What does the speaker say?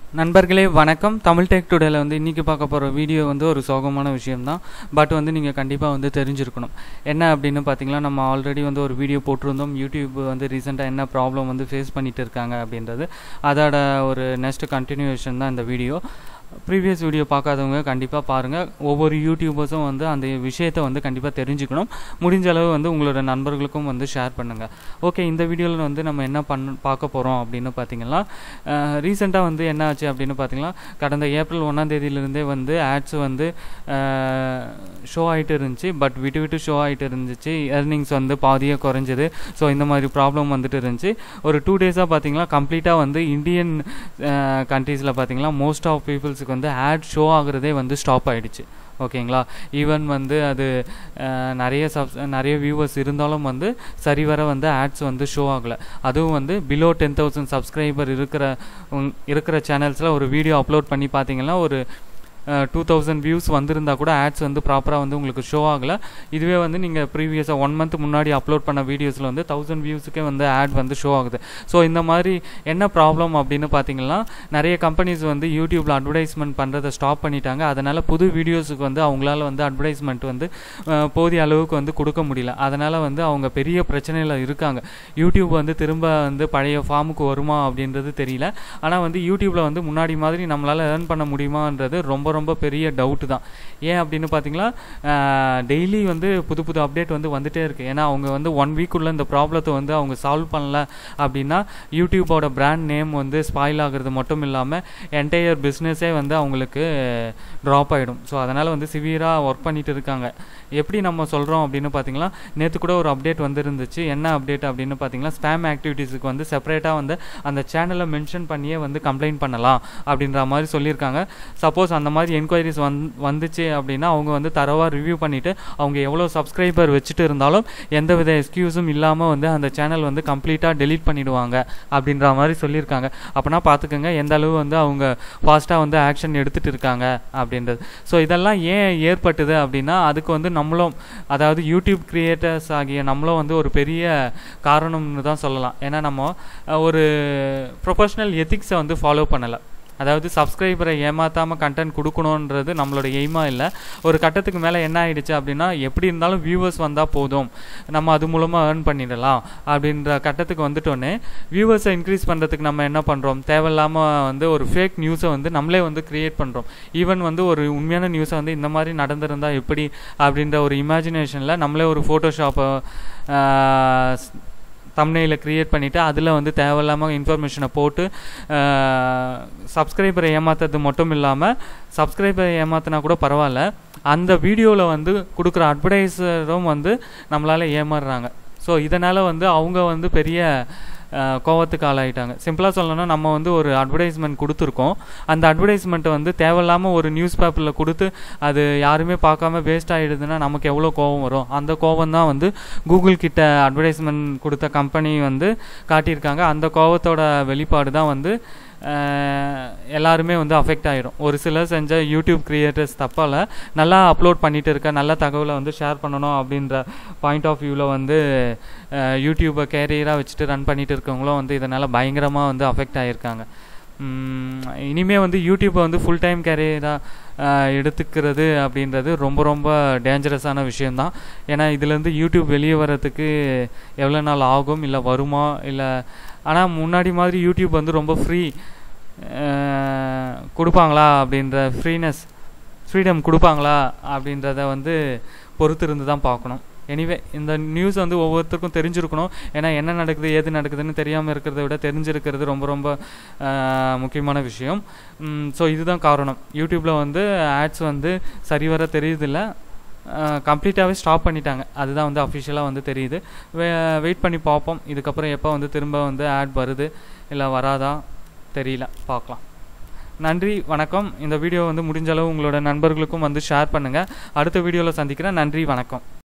நண்பர்களே வணக்கம் தமிழ் டெக் டுடேல வந்து இன்றைக்கி பார்க்க போகிற வீடியோ வந்து ஒரு சோகமான விஷயம்தான் பட் வந்து நீங்கள் கண்டிப்பாக வந்து தெரிஞ்சிருக்கணும் என்ன அப்படின்னு பார்த்தீங்கன்னா நம்ம ஆல்ரெடி வந்து ஒரு வீடியோ போட்டிருந்தோம் யூடியூப் வந்து ரீசெண்டாக என்ன ப்ராப்ளம் வந்து ஃபேஸ் பண்ணிட்டு இருக்காங்க அப்படின்றது அதோட ஒரு நெக்ஸ்ட் கண்டினியூஷன் தான் இந்த வீடியோ ப்ரீவியஸ் வீடியோ பார்க்காதவங்க கண்டிப்பாக பாருங்கள் ஒவ்வொரு யூடியூபர்ஸும் வந்து அந்த விஷயத்தை வந்து கண்டிப்பாக தெரிஞ்சுக்கணும் முடிஞ்ச அளவு வந்து உங்களோட நண்பர்களுக்கும் வந்து ஷேர் பண்ணுங்கள் ஓகே இந்த வீடியோவில் வந்து நம்ம என்ன பண்ண பார்க்க போகிறோம் அப்படின்னு பார்த்தீங்கன்னா ரீசெண்டாக வந்து என்ன ஆச்சு அப்படின்னு பார்த்தீங்கன்னா கடந்த ஏப்ரல் ஒன்றாம் தேதியிலிருந்தே வந்து ஆட்ஸ் வந்து ஷோ ஆகிட்டு இருந்துச்சு பட் விட்டு விட்டு ஷோ ஆகிட்டு இருந்துச்சு எர்னிங்ஸ் வந்து பாதியாக குறைஞ்சது ஸோ இந்த மாதிரி ப்ராப்ளம் வந்துட்டு இருந்துச்சு ஒரு டூ டேஸாக பார்த்தீங்கன்னா கம்ப்ளீட்டாக வந்து இந்தியன் கண்ட்ரீஸில் பார்த்தீங்கன்னா மோஸ்ட் ஆஃப் பீப்புள்ஸுக்கு வந்து ஆட் ஷோ ஆகுறதே வந்து ஸ்டாப் ஆகிடுச்சு ஓகேங்களா ஈவன் வந்து அது அஹ், நிறைய சப்ஸ் நிறைய வியூவர்ஸ் இருந்தாலும் வந்து சரிவர வந்து ஆட்ஸ் வந்து ஷோ ஆகலை அதுவும் வந்து பிலோ டென் தௌசண்ட் சப்ஸ்கிரைபர் இருக்கிற உங்- இருக்கிற சேனல்ஸில் ஒரு வீடியோ அப்லோட் பண்ணி பார்த்தீங்கன்னா ஒரு டூ தௌசண்ட் வியூஸ் வந்திருந்தா கூட ஆட்ஸ் வந்து ப்ராப்பராக வந்து உங்களுக்கு ஷோ ஆகலை இதுவே வந்து நீங்கள் ப்ரீவியஸாக ஒன் மந்த் முன்னாடி அப்லோட் பண்ண வீடியோஸில் வந்து தௌசண்ட் வியூஸுக்கே வந்து ஆட் வந்து ஷோ ஆகுது ஸோ இந்த மாதிரி என்ன ப்ராப்ளம் அப்படின்னு பார்த்தீங்கன்னா நிறைய கம்பெனிஸ் வந்து யூடியூப்பில் அட்வர்டைஸ்மெண்ட் பண்ணுறதை ஸ்டாப் பண்ணிட்டாங்க அதனால் புது வீடியோஸுக்கு வந்து அவங்களால வந்து அட்வர்டைஸ்மெண்ட் வந்து அஹ், போதிய அளவுக்கு வந்து கொடுக்க முடியல அதனால் வந்து அவங்க பெரிய பிரச்சனையில் இருக்காங்க யூடியூப் வந்து திரும்ப வந்து பழைய ஃபார்முக்கு வருமா அப்படின்றது தெரியல ஆனால் வந்து யூடியூப்பில் வந்து முன்னாடி மாதிரி நம்மளால் ஏர்ன் பண்ண முடியுமான்றது ரொம்ப ரொம்ப பெரிய டவுட்டு தான் ஏன் அப்படின்னு பார்த்தீங்கன்னா டெய்லி வந்து புது புது அப்டேட் வந்து வந்துட்டே இருக்குது ஏன்னா அவங்க வந்து ஒன் வீக்குள்ளே இந்த ப்ராப்ளத்தை வந்து அவங்க சால்வ் பண்ணல அப்படின்னா யூடியூபோட பிராண்ட் நேம் வந்து ஸ்பாயில் ஆகுறது மட்டும் இல்லாமல் என்டையர் பிஸ்னஸே வந்து அவங்களுக்கு ட்ராப் ஆகிடும் ஸோ அதனால் வந்து சிவியராக ஒர்க் பண்ணிட்டு இருக்காங்க எப்படி நம்ம சொல்கிறோம் அப்படின்னு பார்த்தீங்கன்னா நேற்று கூட ஒரு அப்டேட் வந்துருந்துச்சு என்ன அப்டேட் அப்படின்னு பார்த்தீங்கன்னா ஸ்பேம் ஆக்டிவிட்டீஸுக்கு வந்து செப்பரேட்டாக வந்து அந்த சேனலை மென்ஷன் பண்ணியே வந்து கம்ப்ளைண்ட் பண்ணலாம் அப்படின்ற மாதிரி சொல்லியிருக்காங்க சப்போஸ் அந்த மாதிரி என்கொயரிஸ் வந் வந்துச்சு அப்படின்னா அவங்க வந்து தரவாக ரிவ்யூ பண்ணிவிட்டு அவங்க எவ்வளோ சப்ஸ்கிரைபர் வச்சுட்டு இருந்தாலும் எந்த வித எக்ஸ்கியூஸும் இல்லாமல் வந்து அந்த சேனல் வந்து கம்ப்ளீட்டாக டெலீட் பண்ணிடுவாங்க அப்படின்ற மாதிரி சொல்லியிருக்காங்க அப்போனா பார்த்துக்கோங்க எந்த அளவு வந்து அவங்க ஃபாஸ்ட்டாக வந்து ஆக்ஷன் எடுத்துகிட்டு இருக்காங்க அப்படின்றது ஸோ இதெல்லாம் ஏன் ஏற்பட்டுது அப்படின்னா அதுக்கு வந்து நம்மளும் அதாவது யூடியூப் கிரியேட்டர்ஸ் ஆகிய நம்மளும் வந்து ஒரு பெரிய காரணம்னு தான் சொல்லலாம் ஏன்னா நம்ம அஹ், ஒரு ப்ரொஃபஷ்னல் எத்திக்ஸை வந்து ஃபாலோ பண்ணலை அதாவது சப்ஸ்கிரைபரை ஏமாத்தாமல் கண்டென்ட் கொடுக்கணுன்றது நம்மளோட எய்மாக இல்லை ஒரு கட்டத்துக்கு மேலே என்ன ஆயிடுச்சு அப்படின்னா எப்படி இருந்தாலும் வியூவர்ஸ் வந்தால் போதும் நம்ம அது மூலமாக ஏர்ன் பண்ணிடலாம் அப்படின்ற கட்டத்துக்கு வந்துட்டோன்னே வியூவர்ஸை இன்க்ரீஸ் பண்ணுறதுக்கு நம்ம என்ன பண்ணுறோம் தேவையில்லாமல் வந்து ஒரு ஃபேக் நியூஸை வந்து நம்மளே வந்து க்ரியேட் பண்ணுறோம் ஈவன் வந்து ஒரு உண்மையான நியூஸை வந்து இந்த மாதிரி நடந்திருந்தா எப்படி அப்படின்ற ஒரு இமேஜினேஷனில் நம்மளே ஒரு ஃபோட்டோஷாப்பை தம்னையில் க்ரியேட் பண்ணிவிட்டு அதில் வந்து தேவையில்லாமல் இன்ஃபர்மேஷனை போட்டு சப்ஸ்கிரைபரை ஏமாத்துறது மட்டும் இல்லாமல் சப்ஸ்கிரைபரை ஏமாத்தினா கூட பரவாயில்ல அந்த வீடியோவில் வந்து கொடுக்குற அட்வர்டைஸரும் வந்து நம்மளால் ஏமாறுறாங்க ஸோ இதனால் வந்து அவங்க வந்து பெரிய அஹ், கோவத்துக்கு ஆளாயிட்டாங்க சிம்பிளாக சொல்லணும்னா நம்ம வந்து ஒரு அட்வர்டைஸ்மெண்ட் கொடுத்துருக்கோம் அந்த அட்வர்டைஸ்மெண்ட்டை வந்து தேவையில்லாமல் ஒரு நியூஸ் பேப்பரில் கொடுத்து அது யாருமே பார்க்காம வேஸ்ட் ஆகிடுதுன்னா நமக்கு எவ்வளோ கோவம் வரும் அந்த கோவம் தான் வந்து கூகுள் கிட்ட அட்வர்டைஸ்மெண்ட் கொடுத்த கம்பெனி வந்து காட்டியிருக்காங்க அந்த கோவத்தோட வெளிப்பாடு தான் வந்து அஹ், எல்லாருமே வந்து அஃபெக்ட் ஆயிரும் ஒரு சிலர் செஞ்ச யூடியூப் கிரியேட்டர்ஸ் தப்பால் நல்லா அப்லோட் பண்ணிட்டு இருக்க நல்ல தகவலை வந்து ஷேர் பண்ணணும் அப்படின்ற பாயிண்ட் ஆஃப் வியூவில் வந்து அஹ், யூடியூப்பை கேரியராக வச்சுட்டு ரன் பண்ணிட்டு இருக்கவங்களும் வந்து இதனால் பயங்கரமாக வந்து அஃபெக்ட் ஆகியிருக்காங்க இனிமே வந்து யூடியூப்பை வந்து ஃபுல் டைம் கேரியராக எடுத்துக்கிறது அப்படின்றது ரொம்ப ரொம்ப டேஞ்சரஸான விஷயந்தான் ஏன்னா இதுலேருந்து யூடியூப் வெளியே வர்றதுக்கு எவ்வளோ நாள் ஆகும் இல்லை வருமா இல்லை ஆனால் முன்னாடி மாதிரி யூடியூப் வந்து ரொம்ப ஃப்ரீ கொடுப்பாங்களா அப்படின்ற ஃப்ரீனஸ் ஃப்ரீடம் கொடுப்பாங்களா அப்படின்றத வந்து பொறுத்து இருந்து தான் பார்க்கணும் எனிவே இந்த நியூஸ் வந்து ஒவ்வொருத்தருக்கும் தெரிஞ்சிருக்கணும் ஏன்னா என்ன நடக்குது ஏது நடக்குதுன்னு தெரியாமல் இருக்கிறத விட தெரிஞ்சிருக்கிறது ரொம்ப ரொம்ப ஆஹ், முக்கியமான விஷயம் ஸோ இதுதான் காரணம் யூடியூப்பில் வந்து ஆட்ஸ் வந்து சரிவர தெரியுதில்ல கம்ப்ளீட்டாகவே ஸ்டாப் பண்ணிட்டாங்க அதுதான் வந்து அஃபிஷியலாக வந்து தெரியுது வே வெயிட் பண்ணி பார்ப்போம் இதுக்கப்புறம் எப்போ வந்து திரும்ப வந்து ஆட் வருது இல்லை வராதா தெரியல பார்க்கலாம் நன்றி வணக்கம் இந்த வீடியோ வந்து முடிஞ்ச அளவு உங்களோட நண்பர்களுக்கும் வந்து ஷேர் பண்ணுங்கள் அடுத்த வீடியோவில் சந்திக்கிறேன் நன்றி வணக்கம்